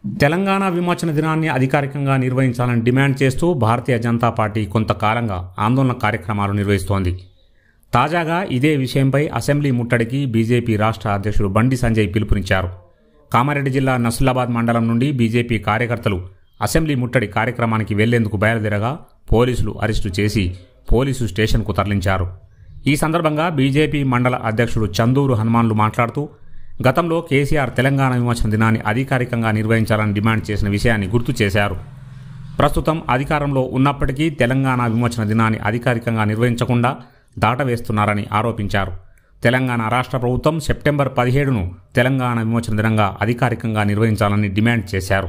తెలంగాణ విమోచన దినాన్ని అధికారికంగా నిర్వహించాలని డిమాండ్ చేస్తూ భారతీయ జనతా పార్టీ కొంతకాలంగా ఆందోళన కార్యక్రమాలు నిర్వహిస్తోంది తాజాగా ఇదే విషయంపై అసెంబ్లీ ముట్టడికి బీజేపీ రాష్ట్ర అధ్యక్షుడు బండి సంజయ్ పిలుపునిచ్చారు కామారెడ్డి జిల్లా నసులాబాద్ మండలం నుండి బీజేపీ కార్యకర్తలు అసెంబ్లీ ముట్టడి కార్యక్రమానికి వెళ్లేందుకు బయలుదేరగా పోలీసులు అరెస్టు చేసి పోలీసు స్టేషన్కు తరలించారు ఈ సందర్భంగా బీజేపీ మండల అధ్యక్షుడు చందూరు హనుమాన్లు మాట్లాడుతూ గతంలో కేసీఆర్ తెలంగాణ విమోచన దినాన్ని అధికారికంగా నిర్వహించాలని డిమాండ్ చేసిన విషయాన్ని గుర్తు చేశారు ప్రస్తుతం అధికారంలో ఉన్నప్పటికీ తెలంగాణ విమోచన దినాన్ని అధికారికంగా నిర్వహించకుండా దాటవేస్తున్నారని ఆరోపించారు తెలంగాణ రాష్ట్ర ప్రభుత్వం సెప్టెంబర్ పదిహేడును తెలంగాణ విమోచన దినంగా అధికారికంగా నిర్వహించాలని డిమాండ్ చేశారు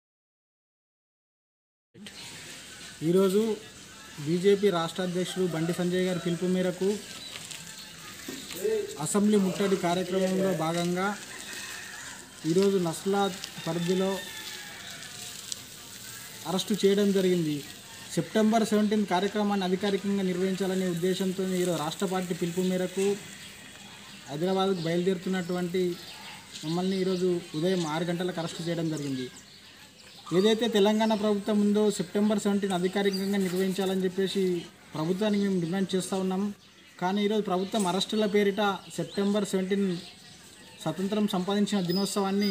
ఈరోజు బీజేపీ రాష్ట్ర అధ్యక్షుడు బండి సంజయ్ గారి పిలుపు మేరకు అసెంబ్లీ ముట్టడి కార్యక్రమంలో భాగంగా ఈరోజు నస్లాద్ పరిధిలో అరెస్టు చేయడం జరిగింది సెప్టెంబర్ సెవెంటీన్ కార్యక్రమాన్ని అధికారికంగా నిర్వహించాలనే ఉద్దేశంతో ఈరోజు రాష్ట్ర పార్టీ పిలుపు మేరకు హైదరాబాద్కు బయలుదేరుతున్నటువంటి మమ్మల్ని ఈరోజు ఉదయం ఆరు గంటలకు అరెస్టు చేయడం జరిగింది ఏదైతే తెలంగాణ ప్రభుత్వం ఉందో సెప్టెంబర్ సెవెంటీన్ అధికారికంగా నిర్వహించాలని చెప్పేసి ప్రభుత్వానికి మేము డిమాండ్ చేస్తూ ఉన్నాం కానీ ఈరోజు ప్రభుత్వం అరెస్టుల పేరిట సెప్టెంబర్ సెవెంటీన్ స్వతంత్రం సంపాదించిన దినోత్సవాన్ని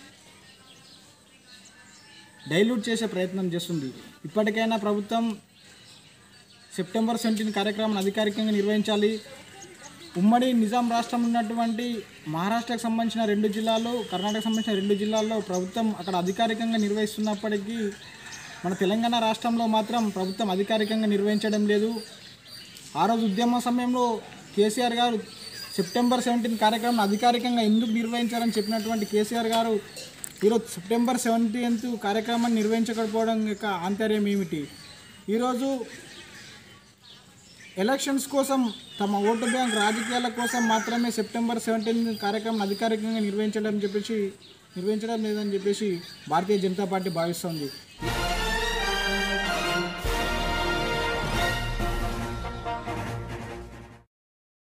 డైల్యూట్ చేసే ప్రయత్నం చేస్తుంది ఇప్పటికైనా ప్రభుత్వం సెప్టెంబర్ సెవెంటీన్ కార్యక్రమాన్ని అధికారికంగా నిర్వహించాలి ఉమ్మడి నిజాం రాష్ట్రం ఉన్నటువంటి మహారాష్ట్రకు సంబంధించిన రెండు జిల్లాలు కర్ణాటకకు సంబంధించిన రెండు జిల్లాల్లో ప్రభుత్వం అక్కడ అధికారికంగా నిర్వహిస్తున్నప్పటికీ మన తెలంగాణ రాష్ట్రంలో మాత్రం ప్రభుత్వం అధికారికంగా నిర్వహించడం లేదు ఆ రోజు ఉద్యమ సమయంలో కేసీఆర్ గారు సెప్టెంబర్ సెవెంటీన్ కార్యక్రమం అధికారికంగా ఎందుకు నిర్వహించారని చెప్పినటువంటి కేసీఆర్ గారు ఈరోజు సెప్టెంబర్ సెవెంటీన్త్ కార్యక్రమాన్ని నిర్వహించకపోవడం యొక్క ఆంతర్యం ఏమిటి ఈరోజు ఎలక్షన్స్ కోసం తమ ఓటు బ్యాంక్ రాజకీయాల కోసం మాత్రమే సెప్టెంబర్ సెవెంటీన్ కార్యక్రమం అధికారికంగా నిర్వహించడం చెప్పేసి నిర్వహించడం లేదని చెప్పేసి భారతీయ జనతా పార్టీ భావిస్తోంది